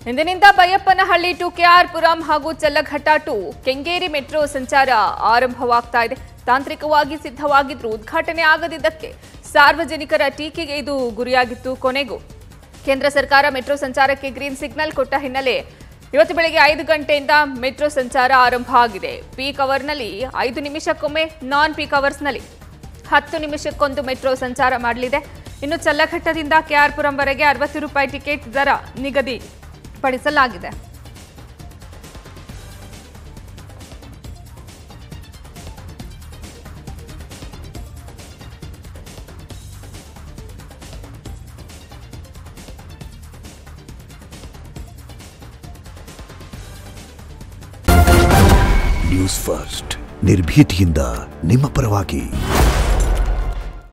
ಇಂದಿನಿಂದ ಬೈಯಪ್ಪನಹಳ್ಳಿ ಟು ಕೆಆರ್ಪುರಂ ಹಾಗೂ ಚಲ್ಲಘಟ್ಟ to Kengeri metro ಸಂಚಾರ ಆರಂಭವಾಗ್ತಾ ಇದೆ ತಾಂತ್ರಿಕವಾಗಿ ಸಿದ್ಧವಾಗಿದ್ರೂ ಉದ್ಘಾಟನೆ ಆಗದಿದ್ದಕ್ಕೆ ಸಾರ್ವಜನಿಕರ ಟೀಕೆಗೆ ಇದು ಗುರಿಯಾಗಿತ್ತು ಕೊನೆಗೂ ಕೇಂದ್ರ ಸರ್ಕಾರ ಮೆಟ್ರೋ ಸಂಚಾರಕ್ಕೆ ಗ್ರೀನ್ ಸಿಗ್ನಲ್ ಕೊಟ್ಟ ಹಿನ್ನೆಲೆ ಇವತ್ತು ಬೆಳಗ್ಗೆ ಐದು ಗಂಟೆಯಿಂದ ಮೆಟ್ರೋ ಸಂಚಾರ ಆರಂಭ ಆಗಿದೆ ಪೀಕ್ ಅವರ್ನಲ್ಲಿ ಐದು ನಿಮಿಷಕ್ಕೊಮ್ಮೆ ನಾನ್ ಪೀಕ್ ಅವರ್ಸ್ನಲ್ಲಿ ಹತ್ತು ನಿಮಿಷಕ್ಕೊಂದು ಮೆಟ್ರೋ ಸಂಚಾರ ಮಾಡಲಿದೆ ಇನ್ನು ಚಲ್ಲಘಟ್ಟದಿಂದ ಕೆಆರ್ಪುರಂವರೆಗೆ ಅರವತ್ತು ರೂಪಾಯಿ ಟಿಕೆಟ್ ದರ ನಿಗದಿ ಪಡಿಸಲಾಗಿದೆ ನ್ಯೂಸ್ ಫಸ್ಟ್ ನಿರ್ಭೀತಿಯಿಂದ ನಿಮ್ಮ ಪರವಾಗಿ